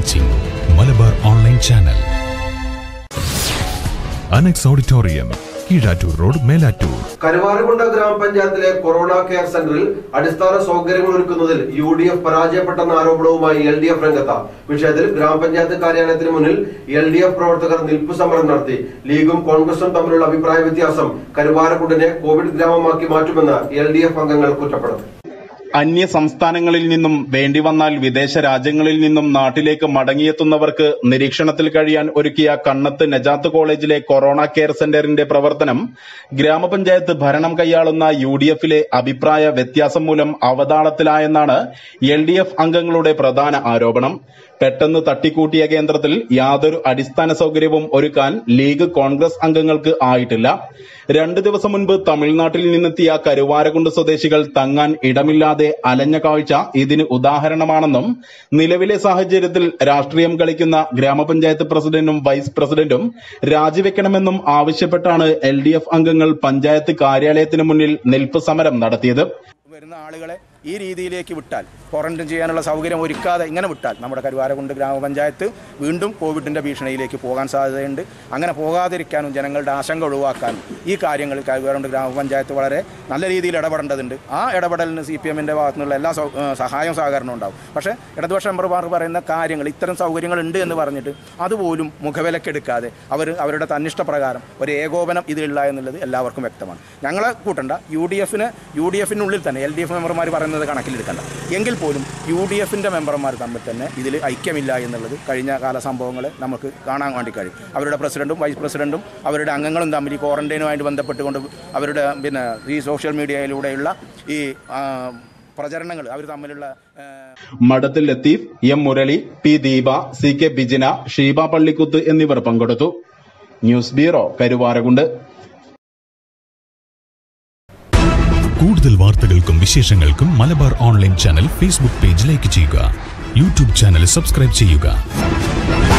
watching Malabar online channel annex auditorium Keezhattoor road Melattoor Karuvarakunda ഗ്രാമപഞ്ചായത്തിലെ corona care സെന്ററിൽ അടിസ്ഥാന സൗകര്യങ്ങൾ ഒരുക്കുന്നതിൽ യു ഡി എഫ് പരാജയപ്പെട്ടെന്ന ആരോപണവുമായി എൽ ഡി എഫ് രംഗത്ത് വിഷയത്തിൽ ഗ്രാമപഞ്ചായത്ത് കാര്യാലയത്തിന് മുന്നിൽ എൽ ഡി എഫ് പ്രവർത്തകർ നിൽപ്പ് സമരം നടത്തി ലീഗും കോൺഗ്രസും തമ്മിലുള്ള അഭിപ്രായ വ്യത്യാസം കരുവാരകുണ്ടിനെ കോവിഡ് ഗ്രാമമാക്കി മാറ്റുമെന്ന് എൽ ഡി എഫ് അംഗങ്ങൾ കുറ്റപ്പെടുത്തി അന്യ സംസ്ഥാനങ്ങളിൽ നിന്നും വേണ്ടി വന്നാൽ വിദേശ രാജ്യങ്ങളിൽ നിന്നും നാട്ടിലേക്ക് മടങ്ങിയെത്തുന്നവർക്ക് നിരീക്ഷണത്തിൽ കഴിയാൻ ഒരുക്കിയ കണ്ണത്ത് നജാത്ത് കോളേജിലെ കൊറോണ കെയർ സെന്ററിന്റെ പ്രവർത്തനം ഗ്രാമപഞ്ചായത്ത് ഭരണം കൈയാളുന്ന യു ഡി എഫിലെ അഭിപ്രായ വ്യത്യാസം മൂലം അവതാളത്തിലായെന്നാണ് എൽ ഡി എഫ് അംഗങ്ങളുടെ പ്രധാന ആരോപണം പെട്ടെന്ന് തട്ടിക്കൂട്ടിയ കേന്ദ്രത്തിൽ യാതൊരു അടിസ്ഥാന സൗകര്യവും ഒരുക്കാൻ ലീഗ് കോൺഗ്രസ് അംഗങ്ങൾക്ക് ആയിട്ടില്ല രണ്ടു ദിവസം മുൻപ് തമിഴ്നാട്ടിൽ നിന്നെത്തിയ കരുവാരകുണ്ട് സ്വദേശികൾ തങ്ങാൻ ഇടമില്ലാതെ അലഞ്ഞ കാഴ്ച ഇതിന് ഉദാഹരണമാണെന്നും നിലവിലെ സാഹചര്യത്തിൽ രാഷ്ട്രീയം കളിക്കുന്ന ഗ്രാമപഞ്ചായത്ത് പ്രസിഡന്റും വൈസ് പ്രസിഡന്റും രാജിവെക്കണമെന്നും ആവശ്യപ്പെട്ടാണ് എൽ ഡി എഫ് അംഗങ്ങൾ പഞ്ചായത്ത് കാര്യാലയത്തിന് മുന്നിൽ നിൽപ്പ് സമരം നടത്തിയത് വരുന്ന ആളുകളെ ഈ രീതിയിലേക്ക് വിട്ടാൽ ക്വാറന്റൈൻ ചെയ്യാനുള്ള സൗകര്യം ഒരുക്കാതെ ഇങ്ങനെ വിട്ടാൽ നമ്മുടെ കരുവാരകുണ്ട് ഗ്രാമപഞ്ചായത്ത് വീണ്ടും കോവിഡിന്റെ ഭീഷണിയിലേക്ക് പോകാൻ സാധ്യതയുണ്ട് അങ്ങനെ പോകാതിരിക്കാനും ജനങ്ങളുടെ ആശങ്ക ഒഴിവാക്കാനും ഈ കാര്യങ്ങളിൽ കരുവാരകുണ്ട് ഗ്രാമപഞ്ചായത്ത് വളരെ നല്ല രീതിയിൽ ഇടപെടേണ്ടതുണ്ട് ആ ഇടപെടലിന് സി പി എമ്മിൻ്റെ ഭാഗത്തു നിന്നുള്ള എല്ലാ സൗ- ഏഹ് സഹായവും സഹകരണവും ഉണ്ടാവും പക്ഷേ ഇടതുപക്ഷ മെമ്പർമാർ പറയുന്ന കാര്യങ്ങൾ ഇത്തരം സൗകര്യങ്ങൾ ഉണ്ട് എന്ന് പറഞ്ഞിട്ട് അതുപോലും മുഖവിലക്കെടുക്കാതെ അവർ അവരുടെ തന്നിഷ്ടപ്രകാരം ഒരു ഏകോപനം ഇതിലില്ല എന്നുള്ളത് എല്ലാവർക്കും വ്യക്തമാണ് ഞങ്ങളെ കൂട്ടണ്ട യു ഡി എഫിന് യു ഡി എഫിനുള്ളിൽ തന്നെ എൽ ഡി എഫ് മെമ്പർമാർ പറയുന്നത് കണക്കിലെടുക്കണ്ട എങ്കിൽ പോലും യു ഡി എഫിൻ്റെ മെമ്പർമാർ തമ്മിൽ തന്നെ ഇതിൽ ഐക്യമില്ല എന്നുള്ളത് കഴിഞ്ഞ കാല സംഭവങ്ങൾ നമുക്ക് കാണാൻ വേണ്ടി കഴിയും അവരുടെ പ്രസിഡന്റും വൈസ് പ്രസിഡന്റും അവരുടെ അംഗങ്ങളും തമ്മിൽ ഈ ക്വാറന്റൈനുമായിട്ട് ബന്ധപ്പെട്ടുകൊണ്ട് അവരുടെ പിന്നെ ഈ സോഷ്യൽ മീഡിയയിലൂടെയുള്ള ഈ ആ, പ്രചരണങ്ങൾ അവർ തമ്മിലുള്ള ആ, Madathil Latheef M Murali P Deepa C K Bijina Sheeba Pallikuth എന്നിവർ പങ്കെടുത്തു ന്യൂസ് ബ്യൂറോ കരുവാരകുണ്ട് കൂടുതൽ വാർത്തകൾക്കും വിശേഷങ്ങൾക്കും Malabar online channel Facebook page like ചെയ്യുക യൂട്യൂബ് ചാനൽ സബ്സ്ക്രൈബ് ചെയ്യുക